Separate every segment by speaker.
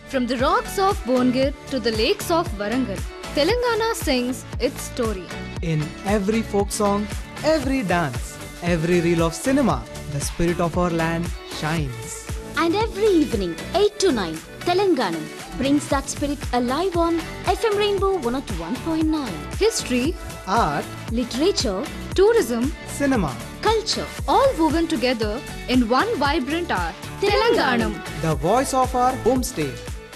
Speaker 1: From the rocks of Bongir to the lakes of Warangal, Telangana sings its story.
Speaker 2: In every folk song, every dance, every reel of cinema, the spirit of our land shines.
Speaker 3: And every evening, 8 to 9, Telanganam brings that spirit alive on FM Rainbow 101.9.
Speaker 1: History,
Speaker 2: Art,
Speaker 3: Literature,
Speaker 1: tourism,
Speaker 2: cinema,
Speaker 3: culture,
Speaker 1: all woven together in one vibrant hour. Telanganam.
Speaker 2: the voice of our homestay.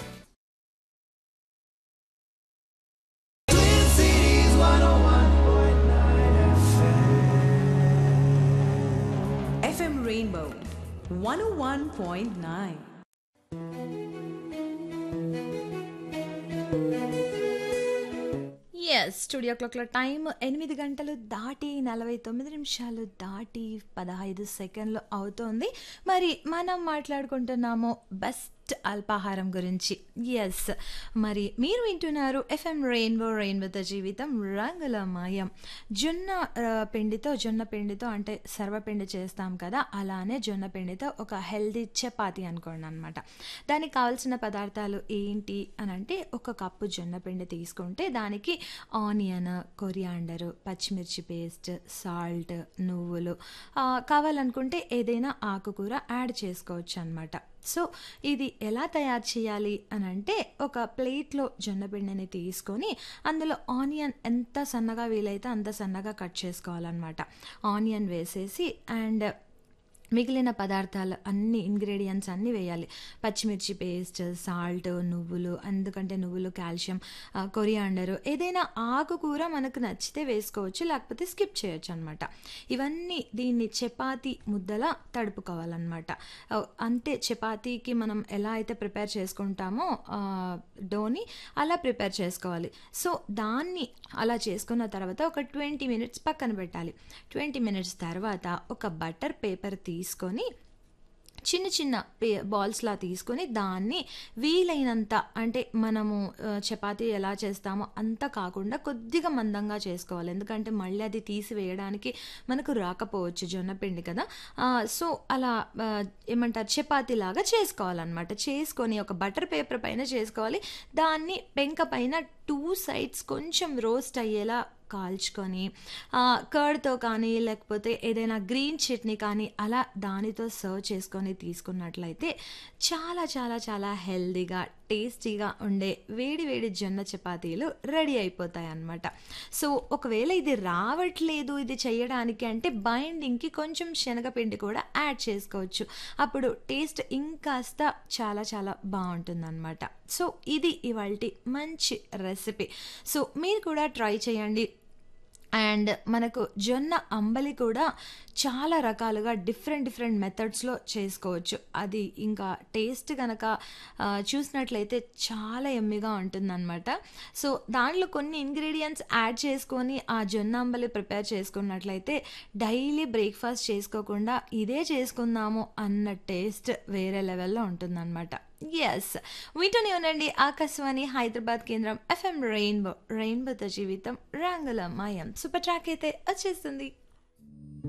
Speaker 4: FM Rainbow 101.9. ఎస్ studio క్లాక్లో time ఎనిమిది గంటలు దాటి నలభై తొమ్మిది నిమిషాలు దాటి పదహైదు సెకండ్లు అవుతోంది మరి మనం మాట్లాడుకుంటున్నాము బెస్ట్ అల్పాహారం గురించి ఎస్ మరి మీరు వింటున్నారు ఎఫ్ఎం రెయిన్బో రెయిన్బోతో జీవితం రంగుల మాయం జొన్న ఆ, పిండితో జొన్న పిండితో అంటే సర్వపిండి చేస్తాం కదా అలానే జొన్న పిండితో ఒక హెల్దీ చపాతి అనుకోండి అనమాట దానికి కావాల్సిన పదార్థాలు ఏంటి అని అంటే ఒక కప్పు జొన్న పిండి తీసుకుంటే దానికి ఆనియన్ కొరియాండర్ పచ్చిమిర్చి పేస్ట్ సాల్ట్ నువ్వులు ఆ, కావాలనుకుంటే ఏదైనా ఆకుకూర యాడ్ చేసుకోవచ్చు అనమాట సో ఇది ఎలా తయారు చేయాలి అని అంటే ఒక ప్లేట్లో జొన్నపిండిని తీసుకొని అందులో ఆనియన్ ఎంత సన్నగా వీలైతే అంత సన్నగా కట్ చేసుకోవాలన్నమాట ఆనియన్ వేసేసి అండ్ మిగిలిన పదార్థాలు అన్ని ఇంగ్రీడియంట్స్ అన్నీ వేయాలి పచ్చిమిర్చి పేస్ట్ సాల్ట్ నువ్వులు ఎందుకంటే నువ్వులు కాల్షియం కొరియాండర్ ఏదైనా ఆకుకూర మనకు నచ్చితే వేసుకోవచ్చు లేకపోతే స్కిప్ చేయొచ్చు అనమాట ఇవన్నీ దీన్ని చపాతి ముద్దలా తడుపుకోవాలన్నమాట ఆ, అంటే చపాతీకి మనం ఎలా అయితే ప్రిపేర్ చేసుకుంటామో ఆ, డోని అలా ప్రిపేర్ చేసుకోవాలి సో దాన్ని అలా చేసుకున్న తర్వాత ఒక ట్వంటీ మినిట్స్ పక్కన పెట్టాలి ట్వంటీ మినిట్స్ తర్వాత ఒక బటర్ పేపర్ తీసుకొని చిన్న చిన్న పే బాల్స్లా తీసుకొని దాన్ని వీలైనంత అంటే మనము ఆ, చపాతీ ఎలా చేస్తామో అంత కాకుండా కొద్దిగా మందంగా చేసుకోవాలి ఎందుకంటే మళ్ళీ అది తీసివేయడానికి మనకు రాకపోవచ్చు జొన్నపిండి కదా ఆ, సో అలా ఆ, ఏమంటారు చపాతీ లాగా చేసుకోవాలన్నమాట చేసుకొని ఒక బటర్ పేపర్ పైన చేసుకోవాలి దాన్ని పెంక పైన టూ సైడ్స్ కొంచెం రోస్ట్ అయ్యేలా కాల్చుకొని కర్డ్తో కానీ లేకపోతే ఏదైనా గ్రీన్ చట్నీ కానీ అలా దానితో సర్వ్ చేసుకొని తీసుకున్నట్లయితే చాలా చాలా చాలా హెల్దీగా టేస్టీగా ఉండే వేడి వేడి జొన్న చపాతీలు రెడీ అయిపోతాయి అన్నమాట సో ఒకవేళ ఇది రావట్లేదు ఇది చేయడానికి అంటే బైండింగ్కి కొంచెం శనగపిండి కూడా యాడ్ చేసుకోవచ్చు అప్పుడు టేస్ట్ ఇంకాస్త చాలా చాలా బాగుంటుందన్నమాట సో ఇది ఇవాళ మంచి రెసిపీ సో మీరు కూడా ట్రై చేయండి అండ్ మనకు జొన్న అంబలి కూడా చాలా రకాలుగా డిఫరెంట్ డిఫరెంట్ మెథడ్స్లో చేసుకోవచ్చు అది ఇంకా టేస్ట్ కనుక ఆ, చూసినట్లయితే చాలా ఎమ్మిగా ఉంటుందన్నమాట సో దాంట్లో కొన్ని ఇంగ్రీడియంట్స్ యాడ్ చేసుకొని ఆ జొన్న అంబలి ప్రిపేర్ చేసుకున్నట్లయితే డైలీ బ్రేక్ఫాస్ట్ చేసుకోకుండా ఇదే చేసుకుందాము అన్న టేస్ట్ వేరే లెవెల్లో ఉంటుందన్నమాట ఎస్ వింటూనే ఉండండి ఆకాశవాణి హైదరాబాద్ కేంద్రం ఎఫ్ఎం రెయిన్బో రెయిన్బోతో జీవితం రంగుల మాయం సూపర్ ట్రాక్ అయితే వచ్చేస్తుంది